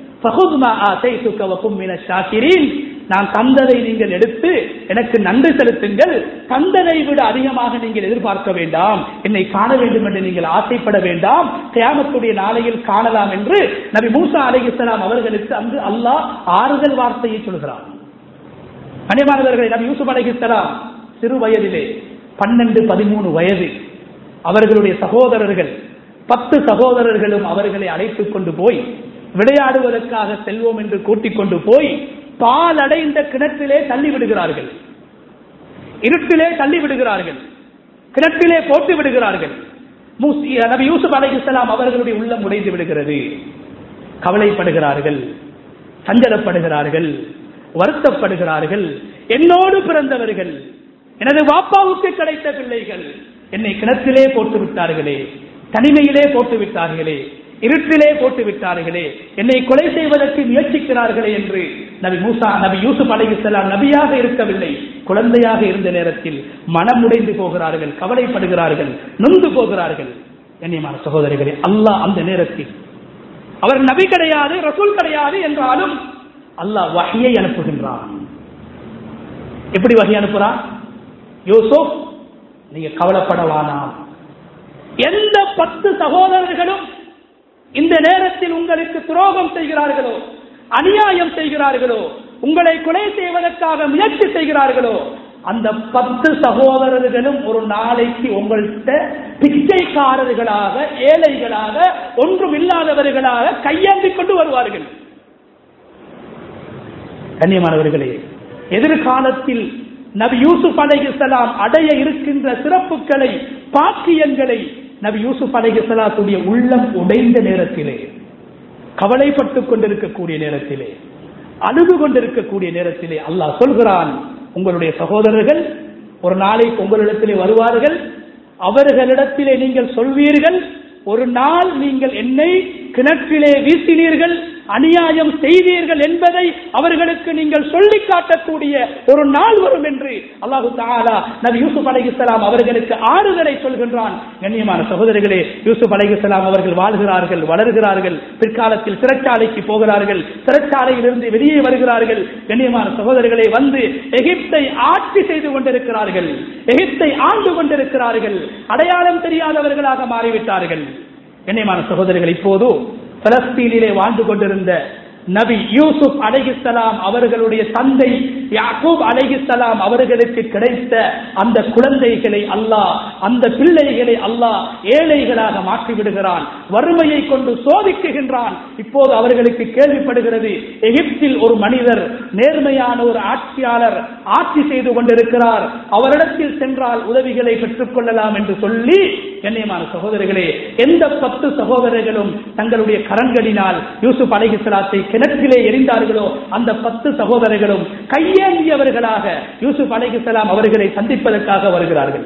நான் தந்ததை நீங்கள் எடுத்து எனக்கு நன்றி செலுத்துங்கள் தந்ததை விட அதிகமாக நீங்கள் எதிர்பார்க்க வேண்டாம் என்னை காண வேண்டும் என்று நீங்கள் ஆசைப்பட வேண்டாம் கியாமத்துடைய நாளையில் காணலாம் என்று நபி மூசா அலிஸ்லாம் அவர்களுக்கு அங்கு அல்லாஹ் ஆறுதல் வார்த்தையை சொல்கிறார் கனிமானவர்களை நபி யூசுப் அலிஸ்லாம் சிறு வயதிலே பன்னெண்டு பதிமூணு வயது அவர்களுடைய சகோதரர்கள் பத்து சகோதரர்களும் அவர்களை அழைத்துக் கொண்டு போய் விளையாடுவதற்காக செல்வோம் என்று கூட்டிக் கொண்டு போய் பால் அடைந்த கிணற்றிலே தள்ளி விடுகிறார்கள் இருட்டிலே தள்ளி விடுகிறார்கள் கிணற்றிலே போட்டு விடுகிறார்கள் நபி யூசுப் அலைஹிஸ்லாம் அவர்களுடைய உள்ளம் உடைந்து விடுகிறது கவலைப்படுகிறார்கள் சஞ்சலப்படுகிறார்கள் வருத்தப்படுகிறார்கள் என்னோடு பிறந்தவர்கள் எனது வாப்பாவுக்கு கிடைத்த பிள்ளைகள் என்னை கிணற்றிலே போட்டு விட்டார்களே தனிமையிலே போட்டு விட்டார்களே இருட்டிலே போட்டு விட்டார்களே என்னை கொலை செய்வதற்கு முயற்சிக்கிறார்களே என்று நபி மூசா நபி யூசுப் அலைஹிஸ்ஸலாம் நபியாக இருக்கவில்லை குழந்தையாக இருந்த நேரத்தில் மனம் உடைந்து போகிறார்கள் கவலைப்படுகிறார்கள் நொந்து போகிறார்கள் கண்ணியமான சகோதரிகளே அல்லாஹ் அந்த நேரத்தில் அவர் நபி கிடையாது ரசூல் கிடையாது என்றாலும் அல்லாஹ் வகையை அனுப்புகின்றான் எப்படி வகை அனுப்புறான் யூசுப் நீங்க கவலைப்படவானாம் எந்த பத்து சகோதரர்களும் இந்த நேரத்தில் உங்களுக்கு துரோகம் செய்கிறார்களோ அநியாயம் செய்கிறார்களோ உங்களை கொலை செய்வதற்காக முயற்சி செய்கிறார்களோ அந்த பத்து சகோதரர்களும் ஒரு நாளைக்கு உங்கள்கிட்ட பிச்சைக்காரர்களாக ஏழைகளாக ஒன்றும் இல்லாதவர்களாக கையாண்டிக் கொண்டு வருவார்கள் கண்ணியமானவர்களே எதிர்காலத்தில் நபி யூசுப் அலைஹிஸ்ஸலாம் அடைய இருக்கின்ற சிறப்புகளை பாக்கியங்களை நபி யூசுப் அலைஹிஸ்ஸலாத்துடைய உள்ளம் உடைந்த நேரத்திலே கவலைப்பட்டுக் கொண்டிருக்கக்கூடிய நேரத்திலே அழுது கொண்டிருக்கக்கூடிய நேரத்திலே அல்லாஹ் சொல்கிறான் உங்களுடைய சகோதரர்கள் ஒரு நாளைக்கு உங்களிடத்திலே வருவார்கள் அவர்களிடத்திலே நீங்கள் சொல்வீர்கள் ஒரு நாள் நீங்கள் என்னை கிணற்றிலே வீசினீர்கள் அநியாயம் செய்தீர்கள் என்பதை அவர்களுக்கு நீங்கள் சொல்லி காட்டக்கூடிய ஒரு நாள் வரும் என்று அல்லாஹு தாலா நபி யூசுப் அலைஹிஸ்ஸலாம் அவர்களுக்கு ஆறுதலை சொல்கின்றான் கண்ணியமான சகோதரிகளே யூசுப் அலைஹிஸ்ஸலாம் அவர்கள் வாழ்கிறார்கள் வளர்கிறார்கள் பிற்காலத்தில் சிறைச்சாலைக்கு போகிறார்கள் சிறைச்சாலையிலிருந்து வெளியே வருகிறார்கள் கண்ணியமான சகோதரர்களே வந்து எகிப்தை ஆட்சி செய்து கொண்டிருக்கிறார்கள் எகிப்தை ஆண்டு கொண்டிருக்கிறார்கள் அடையாளம் தெரியாதவர்களாக மாறிவிட்டார்கள் கண்ணியமான சகோதரிகள் இப்போது பலஸ்தீனிலே வாழ்ந்து கொண்டிருந்த நபி யூசுப் அலைஹிஸ்ஸலாம் அவர்களுடைய தந்தை யாக்கூப் அலைஹிஸ்ஸலாம் அவர்களுக்கு கிடைத்த அந்த குழந்தைகளை அல்லாஹ் அந்த பிள்ளைகளை அல்லாஹ் ஏழைகளாக மாற்றி விடுகிறான் வறுமையை கொண்டு சோதிக்குகின்றான் இப்போது அவர்களுக்கு கேள்விப்படுகிறது எகிப்தில் ஒரு மனிதர் நேர்மையான ஒரு ஆட்சியாளர் ஆட்சி செய்து கொண்டிருக்கிறார் அவரிடத்தில் சென்றால் உதவிகளை பெற்றுக் கொள்ளலாம் என்று சொல்லி கண்ணியமான சகோதரர்களே எந்த பத்து சகோதரர்களும் தங்களுடைய கரங்களினால் யூசுப் அலைஹிஸ்ஸலாத்தை கிணற்றிலே எரிந்தார்களோ அந்த பத்து சகோதரர்களும் கையேந்தியவர்களாக யூசுப் அலைஹிஸ்ஸலாம் அவர்களை சந்திப்பதற்காக வருகிறார்கள்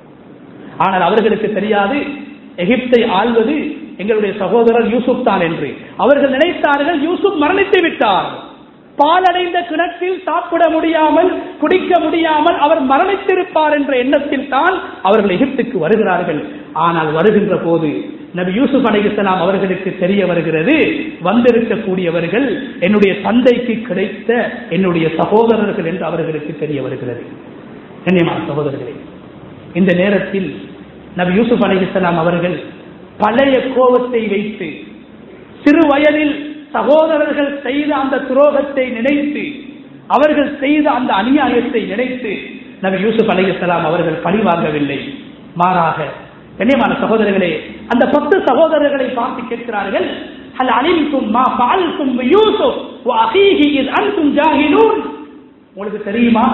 ஆனால் அவர்களுக்கு தெரியாது எகிப்தை ஆள்வது எங்களுடைய சகோதரர் யூசுப் தான் என்று அவர்கள் நினைத்தார்கள் யூசுப் மரணித்து விட்டார் பாலடைந்த கிணற்றில் சாப்பிட முடியாமல் குடிக்க முடியாமல் அவர் மரணித்திருப்பார் என்ற எண்ணத்தில் தான் அவர்கள் எகிப்துக்கு வருகிறார்கள் ஆனால் வருகின்ற போது நபி யூசுப் அலைஹிஸ்ஸலாம் அவர்களுக்கு தெரிய வருகிறது வந்திருக்கக்கூடியவர்கள் என்னுடைய தந்தைக்கு கிடைத்த என்னுடைய சகோதரர்கள் என்று அவர்களுக்கு தெரிய வருகிறது கண்ணியமான சகோதரர்களே இந்த நேரத்தில் நபி யூசுப் அலைஹிஸ்ஸலாம் அவர்கள் பழைய கோபத்தை வைத்து சிறு வயதில் சகோதரர்கள் செய்த அந்த துரோகத்தை நினைத்து அவர்கள் செய்த அந்த அநியாயத்தை நினைத்து நபி யூசுப் அலைஹிஸ்ஸலாம் அவர்கள் பழி வாங்கவில்லை மாறாக கண்ணியமான சகோதரர்களே அந்த பத்து சகோதரர்களை பார்த்து கேட்கிறார்கள் ஹல் அலிம்தும் மா ஃபஅல்தும் பியூசுப் வ அஹீஹி இஸ் அன்தும் ஜாஹிலூன் உங்களுக்கு தெரியுமா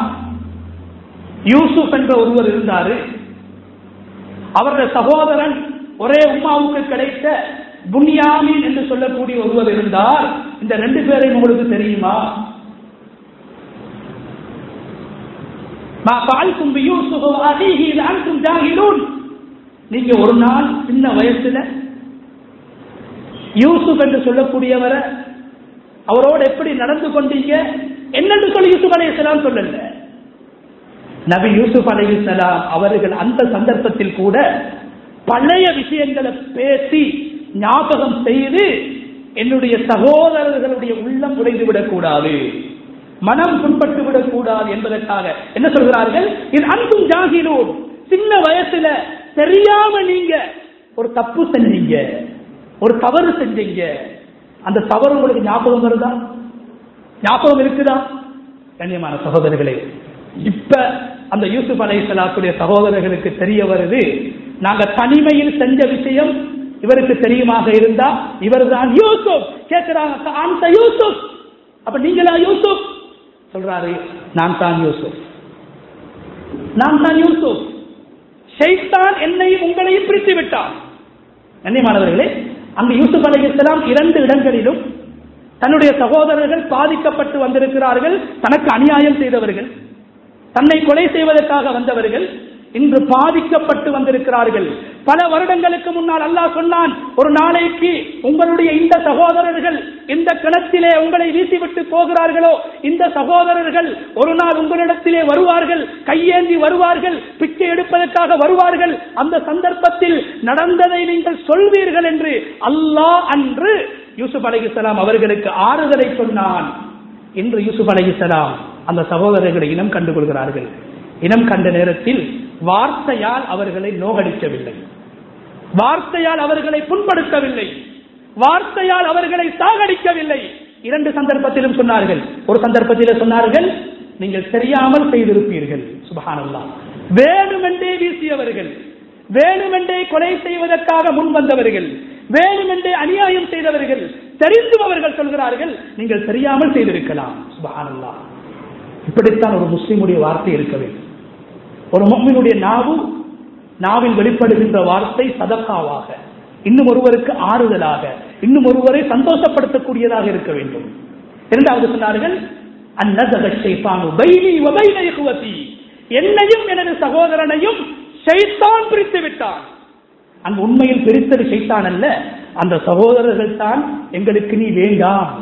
யூசுப் என்ற ஒருவர் இருந்தாரு அவருடைய சகோதரன் ஒரே உமாவுக்கு கிடைத்த புன்யாமின் என்று சொல்லக்கூடிய ஒருவர் இருந்தார் இந்த ரெண்டு பேரையும் உங்களுக்கு தெரியுமா மா ஃபஅல்தும் பியூசுப் வ அஹீஹி இஸ் அன்தும் ஜாஹிலூன் நீங்க ஒரு நாள் சின்ன வயசுல யூசுப் என்று சொல்லக்கூடியவரை அவரோடு எப்படி நடந்து கொண்டீங்க என்னென்று சொல்லி யூசுப் அலைஹிஸ்ஸலாம் சொல்லல நபி யூசுப் அலைஹிஸ்ஸலாம் அவர்கள் அந்த சந்தர்ப்பத்தில் கூட பழைய விஷயங்களை பேசி ஞாபகம் செய்து என்னுடைய சகோதரர்களுடைய உள்ளம் உடைந்து விடக்கூடாது மனம் புண்பட்டு விடக்கூடாது என்பதற்காக என்ன சொல்கிறார்கள் இது அன்பும் ஜாகிலூன் சின்ன வயசுல தெரியாம நீங்க ஒரு தப்பு செஞ்சீங்க ஒரு தவறு செஞ்சீங்க அந்த தவறு உங்களுக்கு ஞாபகம் வருதா ஞாபகம் இருக்குதா கண்ணியமான சகோதரர்களே இப்ப அந்த யூசுப் அலை சலாத்துடைய சகோதரர்களுக்கு தெரிய வருது நாங்க தனிமையில் செஞ்ச விஷயம் இவருக்கு தெரியுமாக இருந்தா இவர் தான் யூசுப் கேட்கிறாங்க அந்த யூசுப் அப்ப நீங்களா யூசுப் சொல்றாரு நான் தான் யூசுப் நான் தான் யூசுப் ஷைத்தான் என்னையும் உங்களையும் பிரித்து விட்டான் கண்ணியமானவர்களே அங்கு யூசுப் அலைஹிஸ்ஸலாம் இரண்டு இடங்களிலும் தன்னுடைய சகோதரர்கள் பாதிக்கப்பட்டு வந்திருக்கிறார்கள் தனக்கு அநியாயம் செய்தவர்கள் தன்னை கொலை செய்வதற்காக வந்தவர்கள் இன்று பாதிக்கப்பட்டு வந்திருக்கிறார்கள் பல வருடங்களுக்கு முன்னால் அல்லாஹ் சொன்னான் ஒரு நாளைக்கு உங்களுடைய இந்த சகோதரர்கள் இந்த கிணத்திலே உங்களை வீசிவிட்டு போகிறார்களோ இந்த சகோதரர்கள் ஒரு நாள் உங்களிடத்திலே வருவார்கள் கையேந்தி வருவார்கள் பிச்சை எடுப்பதற்காக வருவார்கள் அந்த சந்தர்ப்பத்தில் நடந்ததை நீங்கள் சொல்வீர்கள் என்று அல்லாஹ் அன்று யூசுப் அலைஹிஸ்ஸலாம் அவர்களுக்கு ஆறுதலை சொன்னான் இன்று யூசுப் அலைஹிஸ்ஸலாம் அந்த சகோதரர்களை இனம் கண்டுகொள்கிறார்கள் இனம் கண்ட நேரத்தில் வார்த்தையால் அவர்களை நோகடிக்கவில்லை வார்த்தையால் அவர்களை புண்படுத்தவில்லை வார்த்தையால் அவர்களை சாகடிக்கவில்லை இரண்டு சந்தர்ப்பத்திலும் சொன்னார்கள் ஒரு சந்தர்ப்பத்திலே சொன்னார்கள் நீங்கள் தெரியாமல் செய்திருப்பீர்கள் சுபஹானல்லா வேணுமென்றே வீசியவர்கள் வேணுமென்றே கொலை செய்வதற்காக முன் வந்தவர்கள் வேணுமென்றே அநியாயம் செய்தவர்கள் தெரிந்தும் அவர்கள் சொல்கிறார்கள் நீங்கள் தெரியாமல் செய்திருக்கலாம் சுபஹானல்லாஹ் இப்படித்தான் ஒரு முஸ்லிமுடைய வார்த்தை இருக்க வேண்டும் ஒரு முஸ்லிமுடைய நாவு நாவில் வெளிப்படுகின்ற வார்த்தை சதக்காவாக இன்னும் ஒருவருக்கு ஆறுதலாக இன்னும் ஒருவரை சந்தோஷப்படுத்தக்கூடியதாக இருக்க வேண்டும் இரண்டாவது சொன்னார்கள் அந்நதக ஷைத்தானு பைனி வ பைன இஹ்வதி என்னையும் எனது சகோதரனையும் ஷைத்தான் பிரித்து விட்டான் அங்கு உண்மையில் பிரித்தது ஷைத்தான் அல்ல அந்த சகோதரர்கள் தான் எங்களுக்கு நீ வேண்டாம்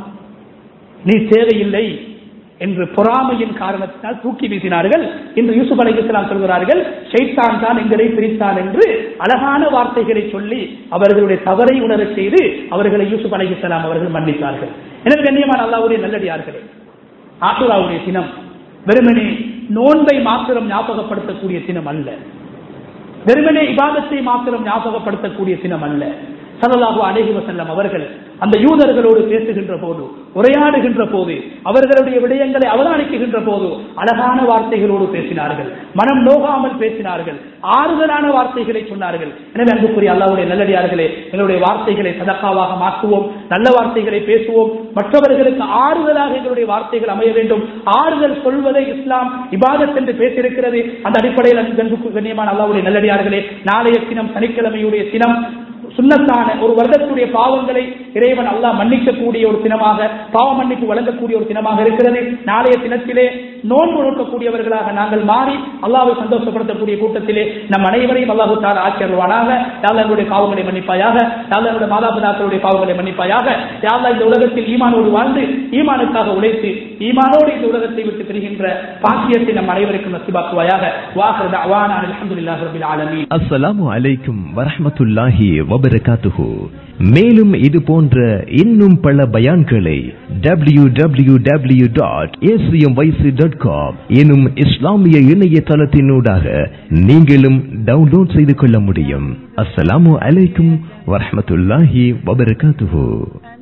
நீ தேவையில்லை என்று பொறாமையின் காரணத்தினால் தூக்கி வீசினார்கள் இன்று யூசுப் அலைஹிஸ்ஸலாம் சொல்கிறார்கள் ஷைத்தான் தான் எங்களை பிரித்தான் என்று அழகான வார்த்தைகளை சொல்லி அவர்களுடைய தவறை உணரச் செய்து அவர்களை யூசுப் அலைஹிஸ்ஸலாம் அவர்கள் மன்னித்தார்கள் எனவே கண்ணியமான அல்லாவுடைய நல்லடியார்களே ஆசுராவுடைய தினம் வெறுமனே நோன்பை மாத்திரம் ஞாபகப்படுத்தக்கூடிய தினம் அல்ல வெறுமனே இபாதத்தை மாத்திரம் ஞாபகப்படுத்தக்கூடிய தினம் அல்ல சல்லல்லாஹு அலைஹி வஸல்லம் அவர்கள் அந்த யூதர்களோடு பேசுகின்ற போது உரையாடுகின்ற போது அவர்களுடைய விடயங்களை அவதானிக்குகின்ற போது அழகான வார்த்தைகளோடு பேசினார்கள் மனம் நோகாமல் பேசினார்கள் ஆறுதலான வார்த்தைகளை சொன்னார்கள் எனவே அன்புக்குரிய அல்லாவுடைய நல்லடியார்களே எங்களுடைய வார்த்தைகளை சதக்காவாக மாற்றுவோம் நல்ல வார்த்தைகளை பேசுவோம் மற்றவர்களுக்கு ஆறுதலாக எங்களுடைய வார்த்தைகள் அமைய வேண்டும் ஆறுதல் சொல்வதை இஸ்லாம் இபாதத் என்று பேசியிருக்கிறது அந்த அடிப்படையில் அன்புக்கு கண்ணியமான அல்லாவுடைய நல்லடியார்களே நாளைய தினம் சனிக்கிழமையுடைய தினம் சுண்ணத்தான ஒரு வருடத்துடைய பாவங்களை இறைவன் அல்லாஹ் மன்னிக்கக்கூடிய ஒரு தினமாக பாவ மன்னிப்பு வழங்கக்கூடிய ஒரு தினமாக இருக்கிறது நாளைய தினத்திலே நோன்பு நோக்கக்கூடியவர்களாக நாங்கள் மாறி அல்லாவை சந்தோஷப்படுத்தக்கூடிய கூட்டத்திலே நம் அனைவரையும் அல்லாஹு தால் ஆக்கியருவானாக யாழ்லா எங்களுடைய பாவங்களை மன்னிப்பாயாக யாழ்லா எங்களுடைய மாதாபிதாக்களுடைய பாவங்களை மன்னிப்பாயாக யாழ்லா இந்த உலகத்தில் ஈமானோடு வாழ்ந்து ஈமானுக்காக உழைத்து ஈமானோடு இந்த உலகத்தை விட்டு பிரிகின்ற பாக்கியத்தை நம் அனைவருக்கும் நசிபாக்குவாயாக வாஹர் அவான அலமதுல்லாஹ் ரபில் ஆலமீன் அஸ்ஸலாமு அலைக்கும் வரஹ்மத்துல்லாஹி வபரகாத்துஹு மேலும் இது போன்ற இன்னும் பல பயான்களை W W W dot dot com எனும் இஸ்லாமிய இணையதளத்தினூடாக நீங்களும் டவுன்லோட் செய்து கொள்ள முடியும் அஸ்ஸலாமு அலைக்கும் வரஹ்மத்துல்லாஹி வபரகாத்துஹு